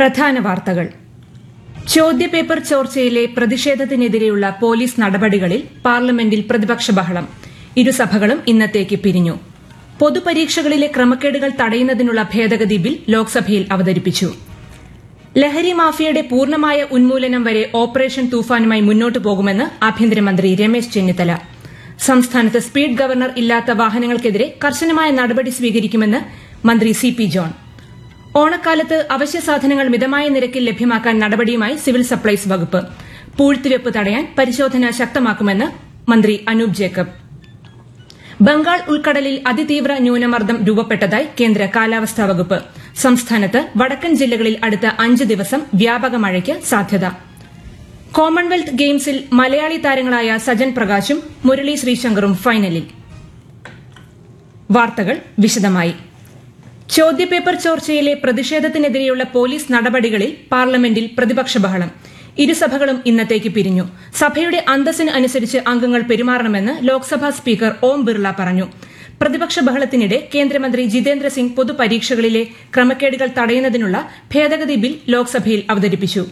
പ്രധാന വാർത്തകൾ ചോദ്യപേപ്പർ ചോർച്ചയിലെ പ്രതിഷേധത്തിനെതിരെയുള്ള പോലീസ് നടപടികളിൽ പാർലമെന്റിൽ പ്രതിപക്ഷ ബഹളം ഇരുസഭകളും ഇന്നത്തേക്ക് പിരിഞ്ഞു പൊതുപരീക്ഷകളിലെ ക്രമക്കേടുകൾ തടയുന്നതിനുള്ള ഭേദഗതി ബിൽ ലോക്സഭയിൽ അവതരിപ്പിച്ചു ലഹരി മാഫിയയുടെ പൂർണ്ണമായ ഉന്മൂലനം വരെ ഓപ്പറേഷൻ തൂഫാനുമായി മുന്നോട്ടു പോകുമെന്ന് ആഭ്യന്തരമന്ത്രി രമേശ് ചെന്നിത്തല സംസ്ഥാനത്ത് സ്പീഡ് ഗവർണർ ഇല്ലാത്ത വാഹനങ്ങൾക്കെതിരെ കർശനമായ നടപടി സ്വീകരിക്കുമെന്ന് മന്ത്രി സി പി ജോൺ ഓണക്കാലത്ത് അവശ്യ സാധനങ്ങൾ മിതമായ നിരക്കിൽ ലഭ്യമാക്കാൻ നടപടിയുമായി സിവിൽ സപ്ലൈസ് വകുപ്പ് പൂഴ്ത്തിവെപ്പ് തടയാൻ പരിശോധന ശക്തമാക്കുമെന്ന് മന്ത്രി അനൂപ് ജേക്കബ് ബംഗാൾ ഉൾക്കടലിൽ അതിതീവ്ര ന്യൂനമർദ്ദം രൂപപ്പെട്ടതായി കേന്ദ്ര കാലാവസ്ഥാ വകുപ്പ് സംസ്ഥാനത്ത് വടക്കൻ ജില്ലകളിൽ അടുത്ത അഞ്ച് ദിവസം വ്യാപക മഴയ്ക്ക് സാധ്യത കോമൺവെൽത്ത് ഗെയിംസിൽ മലയാളി താരങ്ങളായ സജൻ പ്രകാശും മുരളി ശ്രീശങ്കറും ഫൈനലിൽ വാർത്തകൾ വിശദമായി ചോദ്യപേപ്പർ ചോർച്ചയിലെ പ്രതിഷേധത്തിനെതിരെയുള്ള പോലീസ് നടപടികളിൽ പാർലമെന്റിൽ പ്രതിപക്ഷ ബഹളം ഇരുസഭകളും ഇന്നത്തേക്ക് പിരിഞ്ഞു സഭയുടെ അന്തസ്സിന് അനുസരിച്ച് അംഗങ്ങൾ പെരുമാറണമെന്ന് ലോക്സഭാ സ്പീക്കർ ഓം ബിർള പറഞ്ഞു പ്രതിപക്ഷ ബഹളത്തിനിടെ കേന്ദ്രമന്ത്രി ജിതേന്ദ്ര സിംഗ് പൊതുപരീക്ഷകളിലെ ക്രമക്കേടുകൾ തടയുന്നതിനുള്ള ഭേദഗതി ബിൽ ലോക്സഭയിൽ അവതരിപ്പിച്ചു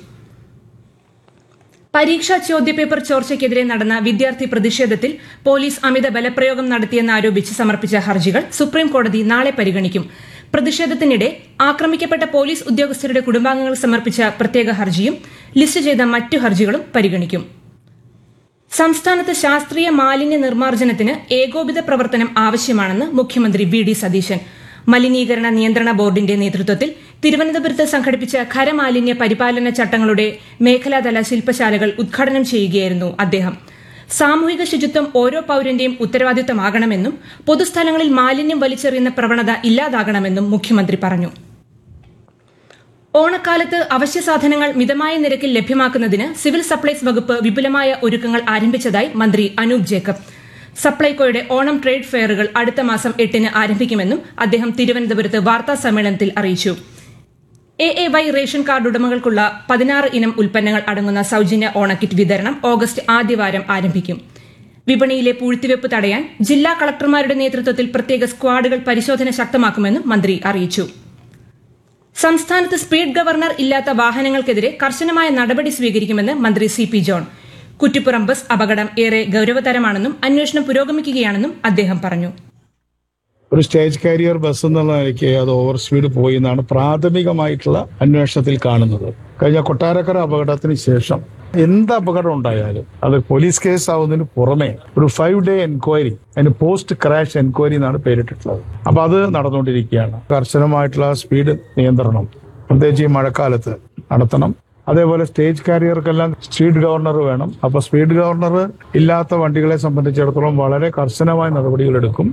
പരീക്ഷാ ചോദ്യപേപ്പർ ചോർച്ചയ്ക്കെതിരെ നടന്ന വിദ്യാർത്ഥി പ്രതിഷേധത്തിൽ പോലീസ് അമിത ബലപ്രയോഗം നടത്തിയെന്നാരോപിച്ച് സമർപ്പിച്ച ഹർജികൾ സുപ്രീംകോടതി നാളെ പരിഗണിക്കും പ്രതിഷേധത്തിനിടെ ആക്രമിക്കപ്പെട്ട പോലീസ് ഉദ്യോഗസ്ഥരുടെ കുടുംബാംഗങ്ങൾ സമർപ്പിച്ച പ്രത്യേക ഹർജിയും ലിസ്റ്റ് ചെയ്ത മറ്റു ഹർജികളും പരിഗണിക്കും സംസ്ഥാനത്ത് ശാസ്ത്രീയ മാലിന്യ നിർമ്മാർജ്ജനത്തിന് ഏകോപിത പ്രവർത്തനം ആവശ്യമാണെന്ന് മുഖ്യമന്ത്രി വി ഡി സതീശൻ മലിനീകരണ നിയന്ത്രണ ബോർഡിന്റെ നേതൃത്വത്തിൽ തിരുവനന്തപുരത്ത് സംഘടിപ്പിച്ച ഖരമാലിന്യ പരിപാലന ചട്ടങ്ങളുടെ മേഖലാതല ശില്പശാലകൾ ഉദ്ഘാടനം ചെയ്യുകയായിരുന്നു അദ്ദേഹം സാമൂഹിക ശുചിത്വം ഓരോ പൌരന്റെയും ഉത്തരവാദിത്തമാകണമെന്നും പൊതുസ്ഥലങ്ങളിൽ മാലിന്യം വലിച്ചെറിയുന്ന പ്രവണത ഇല്ലാതാകണമെന്നും മുഖ്യമന്ത്രി പറഞ്ഞു ഓണക്കാലത്ത് അവശ്യ സാധനങ്ങൾ മിതമായ നിരക്കിൽ ലഭ്യമാക്കുന്നതിന് സിവിൽ സപ്ലൈസ് വകുപ്പ് വിപുലമായ ഒരുക്കങ്ങൾ ആരംഭിച്ചതായി മന്ത്രി അനൂപ് ജേക്കബ് സപ്ലൈകോയുടെ ഓണം ട്രേഡ് ഫെയറുകൾ അടുത്ത മാസം എട്ടിന് ആരംഭിക്കുമെന്നും അദ്ദേഹം തിരുവനന്തപുരത്ത് വാർത്താ സമ്മേളനത്തിൽ അറിയിച്ചു A A Y ration card ഉടമകൾക്കുള്ള പതിനാറ് ഇനം ഉൽപ്പന്നങ്ങൾ അടങ്ങുന്ന സൌജന്യ ഓണക്കിറ്റ് വിതരണം ഓഗസ്റ്റ് ആദ്യവാരം ആരംഭിക്കും വിപണിയിലെ പൂഴ്ത്തിവെപ്പ് തടയാൻ ജില്ലാ കളക്ടർമാരുടെ നേതൃത്വത്തിൽ പ്രത്യേക സ്ക്വാഡുകൾ പരിശോധന ശക്തമാക്കുമെന്നും മന്ത്രി അറിയിച്ചു സംസ്ഥാനത്ത് സ്പീഡ് ഗവർണർ ഇല്ലാത്ത വാഹനങ്ങൾക്കെതിരെ കർശനമായ നടപടി സ്വീകരിക്കുമെന്ന് മന്ത്രി C P John Kuttippuram bus അപകടം ഏറെ ഗൌരവതരമാണെന്നും അന്വേഷണം പുരോഗമിക്കുകയാണെന്നും അദ്ദേഹം പറഞ്ഞു ഒരു സ്റ്റേജ് കാരിയർ ബസ് എന്നുള്ള നിലയ്ക്ക് അത് ഓവർ സ്പീഡ് പോയി എന്നാണ് പ്രാഥമികമായിട്ടുള്ള അന്വേഷണത്തിൽ കാണുന്നത് കഴിഞ്ഞ കൊട്ടാരക്കര അപകടത്തിന് ശേഷം എന്ത് അപകടം ഉണ്ടായാലും അത് പോലീസ് കേസ് ആവുന്നതിന് പുറമെ ഒരു ഫൈവ് ഡേ എൻക്വയറി അതിന് പോസ്റ്റ് ക്രാഷ് എൻക്വയറി എന്നാണ് പേരിട്ടിട്ടുള്ളത് അപ്പൊ അത് നടന്നുകൊണ്ടിരിക്കുകയാണ് കർശനമായിട്ടുള്ള സ്പീഡ് നിയന്ത്രണം പ്രത്യേകിച്ച് ഈ മഴക്കാലത്ത് നടത്തണം അതേപോലെ സ്റ്റേജ് കാരിയർക്കെല്ലാം സ്പീഡ് ഗവർണർ വേണം അപ്പൊ സ്പീഡ് ഗവർണർ ഇല്ലാത്ത വണ്ടികളെ സംബന്ധിച്ചിടത്തോളം വളരെ കർശനമായ നടപടികളെടുക്കും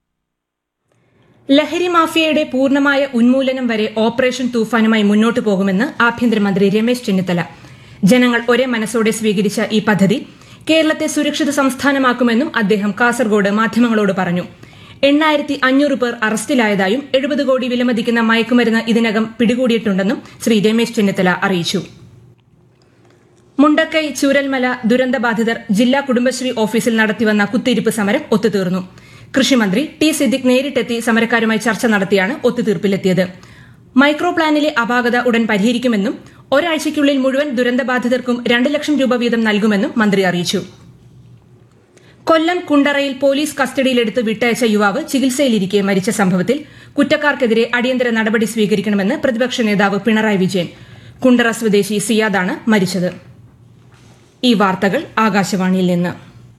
ലഹരി മാഫിയയുടെ പൂർണ്ണമായ ഉന്മൂലനം വരെ ഓപ്പറേഷൻ തൂഫാനുമായി മുന്നോട്ടു പോകുമെന്ന് ആഭ്യന്തരമന്ത്രി രമേശ് ചെന്നിത്തല ജനങ്ങൾ ഒരേ മനസ്സോടെ സ്വീകരിച്ച ഈ പദ്ധതി കേരളത്തെ സുരക്ഷിത സംസ്ഥാനമാക്കുമെന്നും അദ്ദേഹം കാസർഗോഡ് മാധ്യമങ്ങളോട് പറഞ്ഞു എണ്ണായിരത്തി അഞ്ഞൂറ് പേർ അറസ്റ്റിലായതായും എഴുപത് കോടി വിലമതിക്കുന്ന മയക്കുമരുന്ന് ഇതിനകം പിടികൂടിയിട്ടുണ്ടെന്നും ശ്രീ രമേശ് ചെന്നിത്തല അറിയിച്ചു മുണ്ടക്കൈ ചൂരൽമല ദുരന്തബാധിതർ ജില്ലാ കുടുംബശ്രീ ഓഫീസിൽ നടത്തിവന്ന കുത്തിയിരിപ്പ് സമരം ഒത്തുതീർന്നു കൃഷിമന്ത്രി ടി സിദ്ദിഖ് നേരിട്ടെത്തി സമരക്കാരുമായി ചർച്ച നടത്തിയാണ് ഒത്തുതീർപ്പിലെത്തിയത് മൈക്രോ പ്ലാനിലെ അപാകത ഉടൻ പരിഹരിക്കുമെന്നും ഒരാഴ്ചയ്ക്കുള്ളിൽ മുഴുവൻ ദുരന്തബാധിതർക്കും രണ്ട് ലക്ഷം രൂപ വീതം നൽകുമെന്നും മന്ത്രി അറിയിച്ചു കൊല്ലം കുണ്ടറയിൽ പോലീസ് കസ്റ്റഡിയിലെടുത്ത് വിട്ടയച്ച യുവാവ് ചികിത്സയിലിരിക്കെ മരിച്ച സംഭവത്തിൽ കുറ്റക്കാർക്കെതിരെ അടിയന്തര നടപടി സ്വീകരിക്കണമെന്ന് പ്രതിപക്ഷ നേതാവ് പിണറായി വിജയൻ കുണ്ടറ സ്വദേശി സിയാദാണ് മരിച്ചത് ഈ വാർത്തകൾ ആകാശവാണിയിൽ നിന്ന്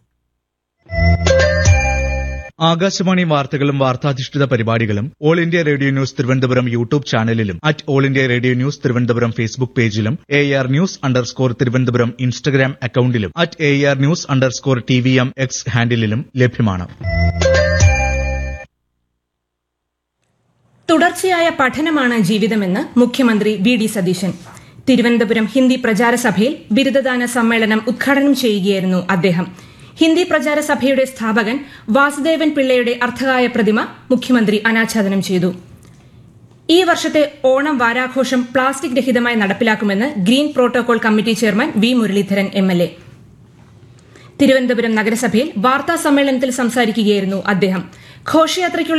ആകാശവാണി വാർത്തകളും വാർത്താധിഷ്ഠിത പരിപാടികളും all India radio news Thiruvananthapuram YouTube ചാനലിലും at all India radio news Thiruvananthapuram Facebook പേജിലും A R news underscore Thiruvananthapuram Instagram അക്കൌണ്ടിലും at A R news underscore T V M X ഹാൻഡിലും ലഭ്യമാണ് തുടർച്ചയായ പഠനമാണ് ജീവിതമെന്ന് മുഖ്യമന്ത്രി വി ഡി സതീശൻ തിരുവനന്തപുരം ഹിന്ദി പ്രചാര സഭയിൽ ബിരുദദാന സമ്മേളനം ഉദ്ഘാടനം ചെയ്യുകയായിരുന്നു അദ്ദേഹം ഹിന്ദി പ്രചാര സഭയുടെ സ്ഥാപകൻ വാസുദേവൻ പിള്ളയുടെ അർത്ഥകായ പ്രതിമ മുഖ്യമന്ത്രി അനാച്ഛാദനം ചെയ്തു ഈ വർഷത്തെ ഓണം വാരാഘോഷം പ്ലാസ്റ്റിക് രഹിതമായി നടപ്പിലാക്കുമെന്ന് green protocol committee chairman V Muraleedharan M L A Thiruvananthapuram നഗരസഭയിൽ വാർത്താ സമ്മേളനത്തിൽ സംസാരിക്കുകയായിരുന്നു അദ്ദേഹം ഘോഷയാത്രയ്ക്കുള്ള